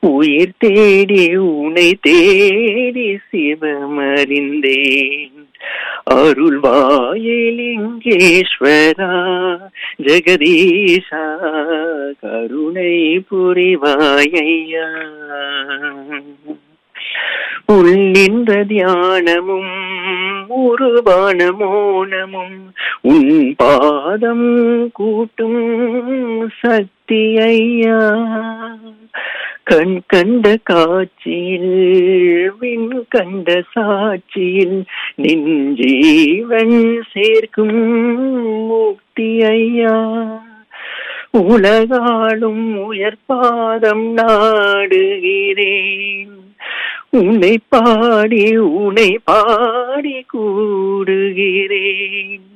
உயிர் தேடி உனை தேடி சிவமறிந்தேன் அருள்வாயிலிங்கேஸ்வரா ஜெகதீஷா கருணை புரிவாயையா உள்ளின்ற தியானமும் உருவான மோனமும் உன் பாதம் கூட்டும் சக்தி ஐயா கண் கண்ட காட்சியில் விண் கண்ட சாட்சியில் நின் ஜீவன் சேர்க்கும் முக்தி ஐயா உலகாலும் உயர்பாதம் நாடுகிறேன் உன்னை பாடி உன்னை பாடி கூடுகிறேன்